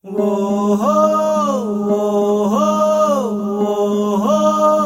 ఓహో ఓహో ఓహో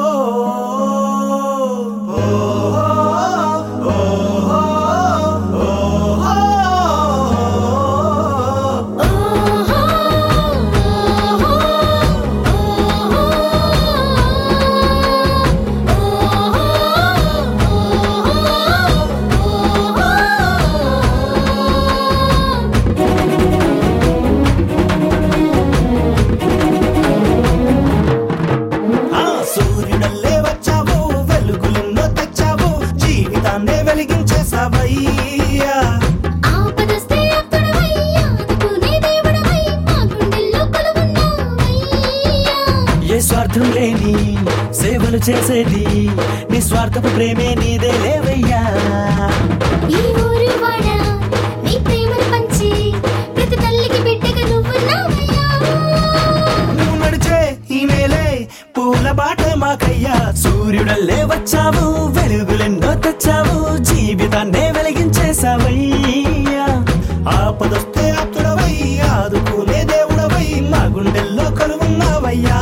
ఆ సూర్యుడల్లే వచ్చావు వెలుగులెన్నో తెచ్చావు జీవితాన్నే వెలిగించేసావయ్యా ఆపదస్తే అప్పుడవయ్యా ఆదుకునే దేవుడవై మా గుండెల్లో కొలువున్నావయ్యా ఏ స్వార్థం లేని సేవలు చేసేది నిస్వార్థపు ప్రేమే నీదే లేవయ్యా ఈ ఊరు వాడ నీ ప్రేమను పంచి ప్రతి తల్లికి బిడ్డగా నువ్వున్నావయ్యా నువ్వు నడిచే ఈ నేలే పూల బాట మాకయ్యా సూర్యుడల్లే వచ్చావు వెలుగులెన్నో తెచ్చావు జీవితాన్నే వెలిగించేసావయ్యా ఆపదొస్తే ఆప్తుడవై ఆదుకునే దేవుడవై మా గుండెల్లో కొలువున్నావయ్యా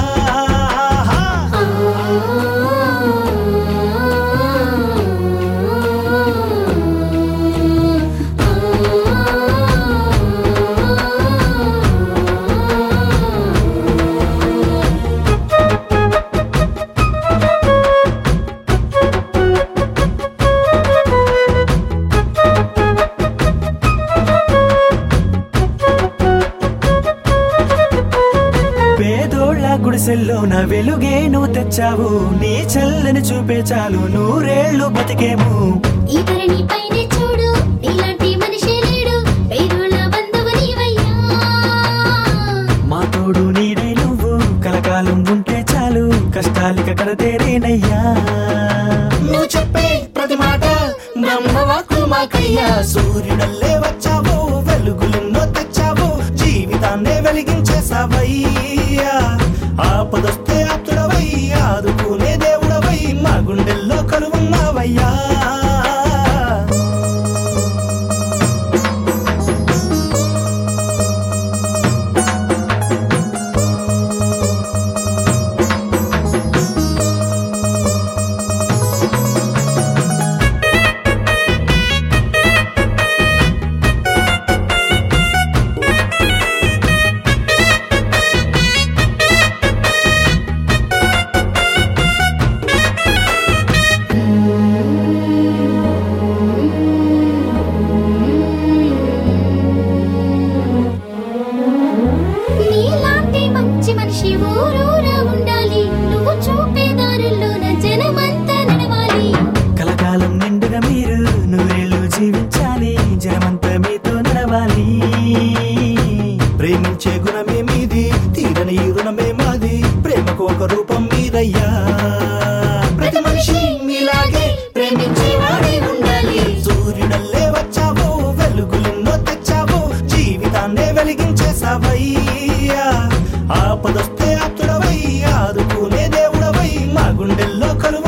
పేదోళ్ళ గుడిసెల్లో నా వెలుగే నువ్వు తెచ్చావు నీ చల్లని చూపే చాలు నూరేళ్లు బతికేము ఈ ధరణి పైనే చూడు నీలాంటి మనిషి లేడు పేదోళ్ళ బంధువు నీవయ్యా మా తోడు నీడై నువ్వు కలకాలం ఉంటే చాలు కష్టాలిక కడతేరేనయ్యా నువ్వు చెప్పే ప్రతి మాట బ్రహ్మవాకు మాకయ్యా సూర్యుడల్లే వచ్చావు వెలుగులెన్నో తెచ్చావు జీవితాన్నే వెలిగించేసావయ్యా ఆపదొస్తే ఆప్తుడవై ఆదుకునే దేవుడవై మా గుండెల్లో కలువున్నావయ్యా నీలాంటి మంచి మనిషి ఊరూరా ఉండాలి నువ్వు చూపే దారుల్లోన జనమంతా నడవాలి కలకాలం నిండుగా మీరు నూరేళ్ళు జీవించాలి జనమంతా మీతో నడవాలి ప్రేమించే గుణమే మీది తీరని రుణమే మాది ప్రేమకు ఒక రూపం మీరయ్యా ప్రతి మనిషి మీలాగే ప్రేమించేవాడే ఉండాలి సూర్యుడల్లే వచ్చావు వెలుగులెన్నో తెచ్చావు జీవితాన్నే వెలిగించేసావయ్యా ఆపదొస్తే ఆప్తుడవై ఆదుకునే దేవుడవై మా గుండెల్లో కలువ